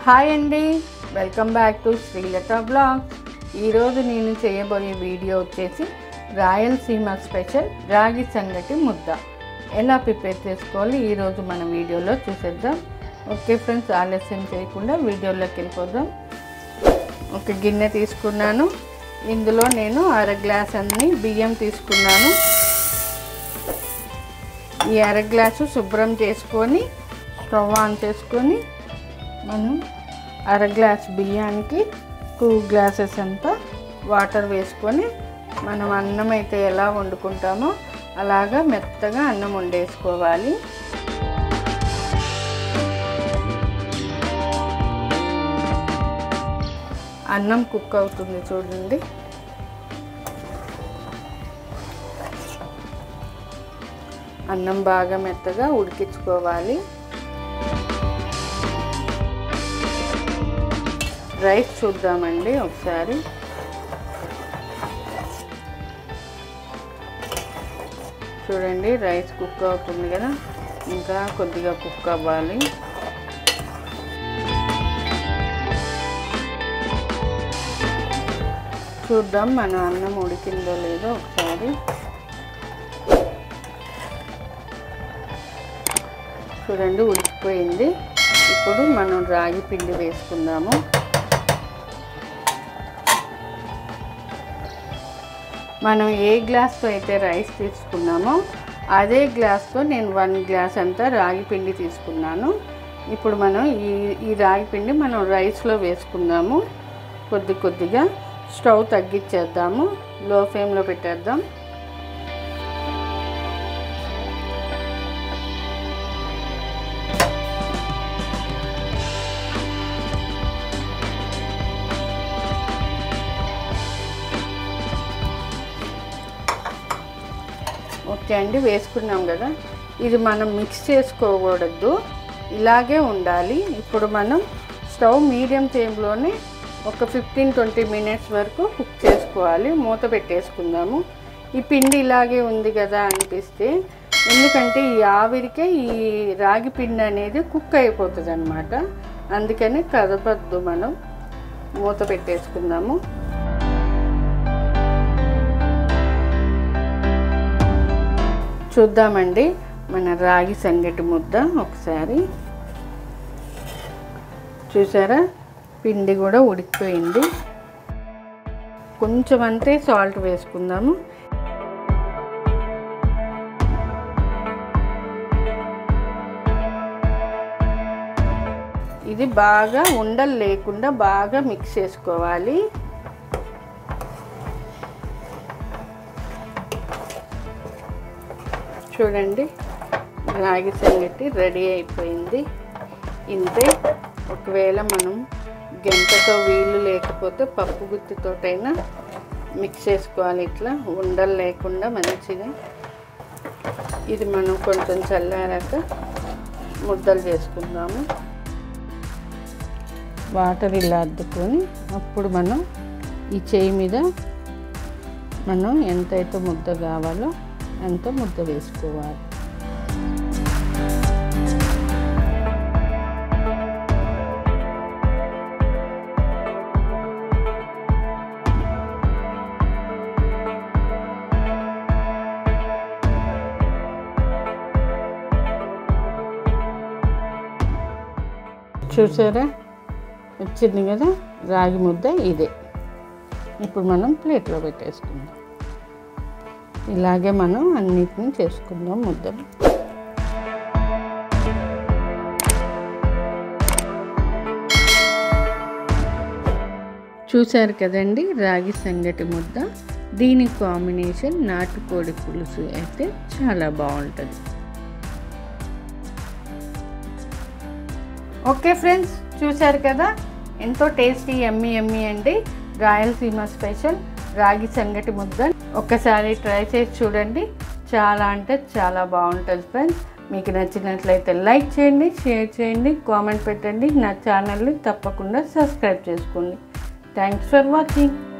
hi అండి welcome back to Srilatha blogs ఈరోజు నేను చేయబోయే వీడియో వచ్చేసి రాయలసీమ స్పెషల్ రాగి సంగటి ముద్ద ఎలా ప్రిపేర్ చేసుకోవాలి ఈరోజు మన వీడియోలో చూసేద్దాం ఓకే ఫ్రెండ్స్ ఆలస్యం చేయకుండా వీడియోలోకి వెళ్ళిపోదాం ఒక గిన్నె తీసుకున్నాను ఇందులో నేను అర గ్లాస్ అన్ని బియ్యం తీసుకున్నాను ఈ అర గ్లాసు శుభ్రం చేసుకొని స్టవ్ ఆన్ చేసుకొని మనం అర గ్లాస్ బియ్యానికి టూ గ్లాసెస్ అంతా వాటర్ వేసుకొని మనం అన్నం అయితే ఎలా వండుకుంటామో అలాగా మెత్తగా అన్నం వండేసుకోవాలి అన్నం కుక్ అవుతుంది చూడండి అన్నం బాగా మెత్తగా ఉడికించుకోవాలి రైస్ చూద్దామండి ఒకసారి చూడండి రైస్ కుక్ అవుతుంది కదా ఇంకా కొద్దిగా కుక్ అవ్వాలి చూద్దాం మన అన్నం ఉడికిందో లేదో ఒకసారి చూడండి ఉడికిపోయింది ఇప్పుడు మనం రాగి పిండి వేసుకుందాము మనం ఏ గ్లాస్తో అయితే రైస్ తీసుకున్నామో అదే గ్లాస్తో నేను వన్ గ్లాస్ అంతా రాగి పిండి తీసుకున్నాను ఇప్పుడు మనం ఈ ఈ రాగి పిండి మనం రైస్లో వేసుకుందాము కొద్ది కొద్దిగా స్టవ్ తగ్గించేద్దాము లో ఫ్లేమ్లో పెట్టేద్దాం ఓకే అండి వేసుకున్నాం కదా ఇది మనం మిక్స్ చేసుకోకూడదు ఇలాగే ఉండాలి ఇప్పుడు మనం స్టవ్ మీడియం ఫ్లేమ్లోనే ఒక ఫిఫ్టీన్ ట్వంటీ మినిట్స్ వరకు కుక్ చేసుకోవాలి మూత పెట్టేసుకుందాము ఈ పిండి ఇలాగే ఉంది కదా అనిపిస్తే ఎందుకంటే ఈ ఆవిరికే ఈ రాగి పిండి అనేది కుక్ అయిపోతుంది అనమాట అందుకని కదపద్దు మనం మూత పెట్టేసుకుందాము చూద్దామండి మన రాగి సంగటి ముద్ద ఒకసారి చూసారా పిండి కూడా ఉడికిపోయింది కొంచెం అంతే సాల్ట్ వేసుకుందాము ఇది బాగా ఉండలు లేకుండా బాగా మిక్స్ చేసుకోవాలి చూడండి రాగి సంగటి రెడీ అయిపోయింది ఇంతే ఒకవేళ మనం గంటతో వీలు లేకపోతే పప్పు గుత్తితోటైనా మిక్స్ చేసుకోవాలి ఇట్లా ఉండలు లేకుండా మంచిగా ఇది మనం కొంచెం చల్లారాక ముద్దలు చేసుకుందాము వాటర్ ఇలా అద్దుకొని అప్పుడు మనం ఈ చేయి మీద మనం ఎంతైతే ముద్ద కావాలో అంత ముద్ద వేసుకోవాలి చూసారా వచ్చింది కదా రాగి ముద్ద ఇదే ఇప్పుడు మనం ప్లేట్లో పెట్టేసుకుందాం ఇలాగే మనం అన్నిటిని చేసుకుందాం ముద్దలు చూశారు కదండి రాగి సంగటి ముద్ద దీని కాంబినేషన్ నాటుకోడి పులుసు అయితే చాలా బాగుంటుంది ఓకే ఫ్రెండ్స్ చూశారు కదా ఎంతో టేస్టీ ఎమ్మి ఎమ్మి అండి రాయలసీమ స్పెషల్ రాగి సంగటి ముద్ద ఒక్కసారి ట్రై చేసి చూడండి చాలా అంటే చాలా బాగుంటుంది ఫ్రెండ్స్ మీకు నచ్చినట్లయితే లైక్ చేయండి షేర్ చేయండి కామెంట్ పెట్టండి నా ఛానల్ని తప్పకుండా సబ్స్క్రైబ్ చేసుకోండి థ్యాంక్స్ ఫర్ వాచింగ్